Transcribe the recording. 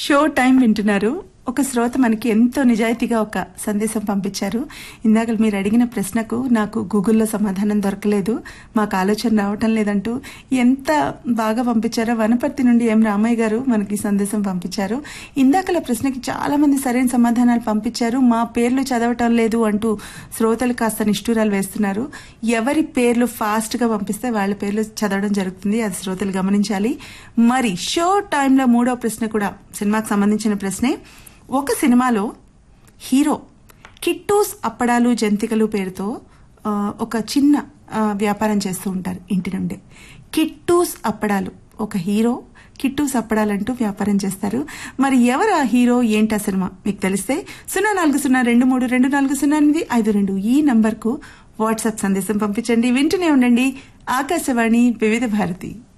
show time వింటున్నారు ఒక శ్రోత మనకి ఎంతో నిజాయితీగా ఒక సందేశం పంపించారు ఇందాక మీరు అడిగిన ప్రశ్నకు నాకు గూగుల్లో సమాధానం దొరకలేదు మాకు ఆలోచన రావటం లేదంటూ ఎంత బాగా పంపించారో వనపర్తి నుండి ఎం రామయ్య గారు మనకి సందేశం పంపించారు ఇందాకల ప్రశ్నకి చాలా మంది సరైన సమాధానాలు పంపించారు మా పేర్లు చదవటం లేదు అంటూ శ్రోతలు కాస్త నిష్ఠూరాలు వేస్తున్నారు ఎవరి పేర్లు ఫాస్ట్ గా పంపిస్తే వాళ్ళ పేర్లు చదవడం జరుగుతుంది అది శ్రోతలు గమనించాలి మరి షో టైంలో మూడో ప్రశ్న కూడా సినిమాకి సంబంధించిన ప్రశ్నే ఒక సినిమాలో హీరో కిట్టూస్ అప్పడాలు జంతికలు పేరుతో ఆ, ఒక చిన్న ఆ, వ్యాపారం చేస్తూ ఉంటారు ఇంటి నుండే కిట్టూస్ అప్పడాలు ఒక హీరో కిట్టూస్ అప్పడాలంటూ వ్యాపారం చేస్తారు మరి ఎవరు ఆ హీరో ఏంటా సినిమా మీకు తెలిస్తే సున్నా నాలుగు సున్నా రెండు మూడు రెండు నాలుగు సున్నా ఎనిమిది ఐదు రెండు ఈ నంబర్కు వాట్సాప్ సందేశం పంపించండి వింటూనే ఉండండి ఆకాశవాణి వివిధ భారతి